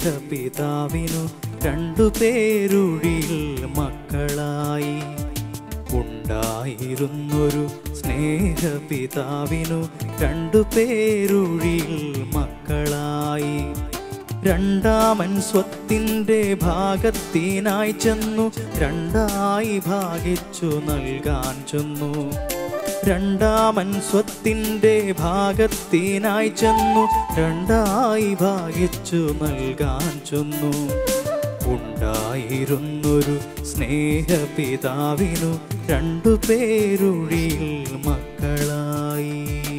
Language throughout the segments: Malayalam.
സ്നേഹപിതാവിനു രണ്ടു പേരുഴിയിൽ മക്കളായി ഉണ്ടായിരുന്നൊരു സ്നേഹപിതാവിനു രണ്ടു പേരുഴിയിൽ മക്കളായി രണ്ടാമൻ സ്വത്തിൻ്റെ ഭാഗത്തിനായി ചെന്നു രണ്ടായി ഭാഗിച്ചു നൽകാൻ ചെന്നു രണ്ടാമൻ സ്വത്തിൻ്റെ ഭാഗത്തിനായി ചെന്നു രണ്ടായി ഭാഗിച്ചു നൽകാൻ ചെന്നു ഉണ്ടായിരുന്നൊരു സ്നേഹപിതാവിനു രണ്ടു പേരുഴിയിൽ മക്കളായി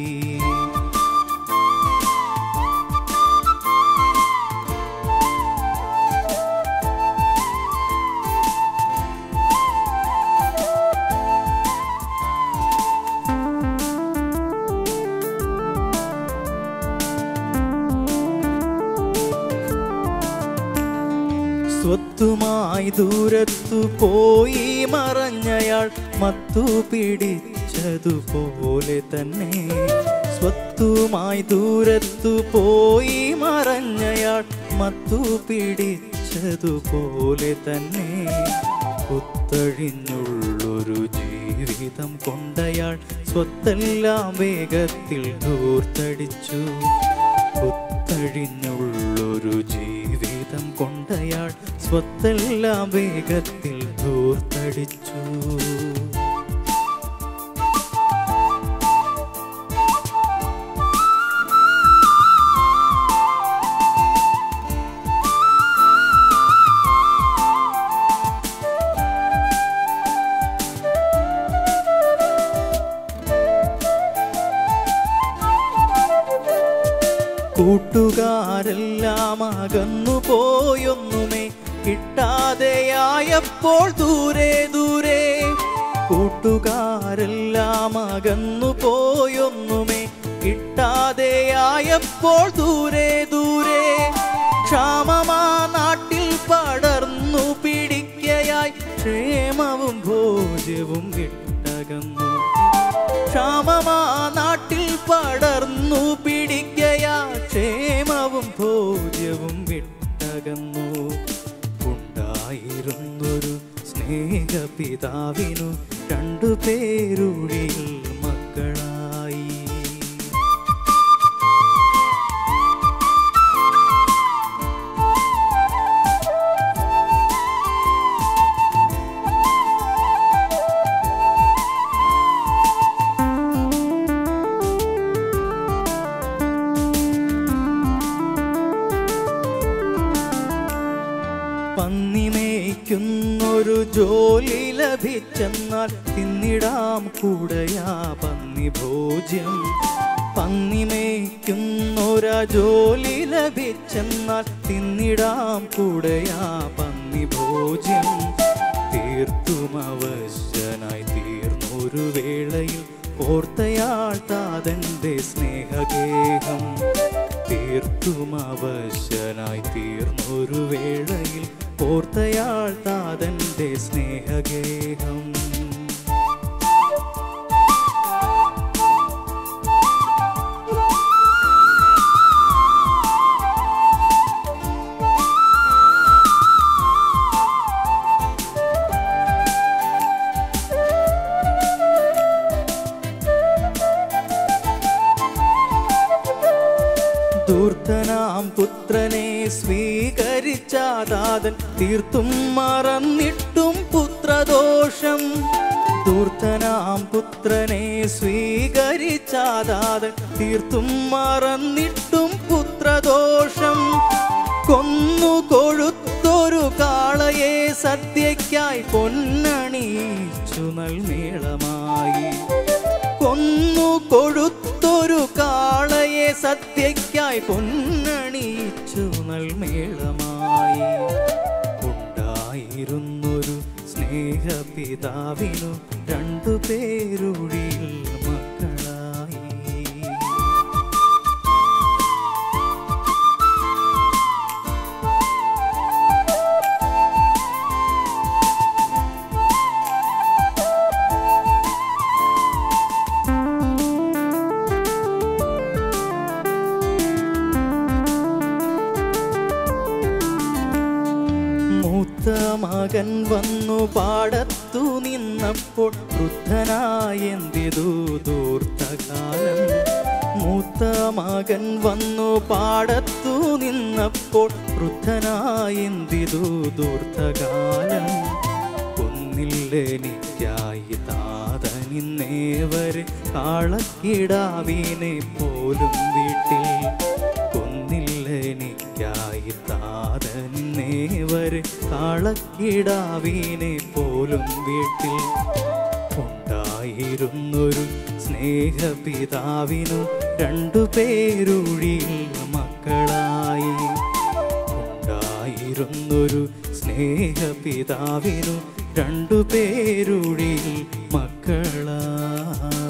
സ്വത്തുമായി ദൂരത്തു പോയി മറഞ്ഞയാൾ മത്തു പിടിച്ചതുപോലെ തന്നെ സ്വത്തുമായി ദൂരത്തു പോയി മറഞ്ഞയാൾ മത്തു പിടിച്ചതുപോലെ തന്നെ കുത്തഴിഞ്ഞുള്ളൊരു ജീവിതം കൊണ്ടയാൾ സ്വത്തെല്ലാം വേഗത്തിൽ ധൂർത്തടിച്ചു കുത്തഴിഞ്ഞുള്ളൊരു ജീവിതം കൊണ്ടയാൾ സ്വത്തെല്ലാം വേഗത്തിൽ ധൂർത്തടിച്ചു കൂട്ടുകാരെല്ലാം അകന്നു പോയൊന്നുമേ കിട്ടാതെയായപ്പോൾ ദൂരെ ദൂരെ കൂട്ടുകാരെല്ലാം അകന്നു പോയൊന്നുമേ കിട്ടാതെയായപ്പോൾ ദൂരെ ദൂരെ ക്ഷാമമാ നാട്ടിൽ പടർന്നു പിടിക്കയായി ക്ഷേമവും ഭോജ്യവും വിട്ടകന്നു ക്ഷാമമാ നാട്ടിൽ പടർന്നു പിടിക്കയാ ക്ഷേമവും ഭോജ്യവും വിട്ടകന്നു ഉണ്ടായിരുന്നൊരു സ്നേഹപിതാവിനു രണ്ടു പേരുഴിയിൽ മക്കളായി പന്നിമേയ്ക്കുന്നൊരു ജോലി ലഭിച്ചെന്നാൽ തിന്നിടാം കൂടയാ പന്നി ഭോജ്യം പന്നിമേയ്ക്കുന്നൊരാ ജോലി ലഭിച്ചെന്നാൽ തിന്നിടാം കൂടയാ പന്നി ഭോജ്യം തീർത്തും അവശനായി തീർന്നൊരു വേളയിൽ ഓർത്തയാൾ താതന്റെ സ്നേഹഗേഹം തീർത്തും അവശനായി തീർന്നൊരു വേളയിൽ ഓർത്തയാൾ താതന്റെ സ്നേഹഗേഹം ദൂർത്തനാം പുത്രനെ സ്വീകരിച്ചാതാതൻ തീർത്തും മറന്നിട്ടും പുത്രദോഷം ദൂർത്തനാം പുത്രനെ സ്വീകരിച്ചാതാതൻ തീർത്തും മറന്നിട്ടും പുത്രദോഷം കൊന്നു കൊഴുത്തൊരു കാളയെ സദ്യയ്ക്കായി പൊന്നണിയിച്ചു നൽനീളമായി കൊന്നു കൊഴുത്തൊരു കാളയെ സദ്യയ്ക്കായി പൊന്നണിയിച്ചു നൽമേളമായി ഉണ്ടായിരുന്നൊരു സ്നേഹപിതാവിനു രണ്ടു പേരുഴിയിൽ മക്കളായി നിന്നപ്പോൾ വൃദ്ധനായെന്തിതു ദൂർത്തകാലം മൂത്ത മകൻ വന്നു പാടത്തു നിന്നപ്പോൾ വൃദ്ധനായെന്തിതു ദൂർത്തകാലം ഒന്നില്ലെനിക്കായി താതനിന്നേവരെ കാളക്കിടാവിനെ പോലും വീട്ടിൽ ഒന്നില്ലെനിക്കായി താതനിന്നേവരെ കാളക്കിടാവിനെ പോലും വീട്ടിൽ ഉണ്ടായിരുന്നൊരു സ്നേഹപിതാവിനു രണ്ടു പേരുഴിയിൽ മക്കളായി ഉണ്ടായിരുന്നൊരു സ്നേഹപിതാവിനു രണ്ടു പേരുഴിയിൽ മക്കളായി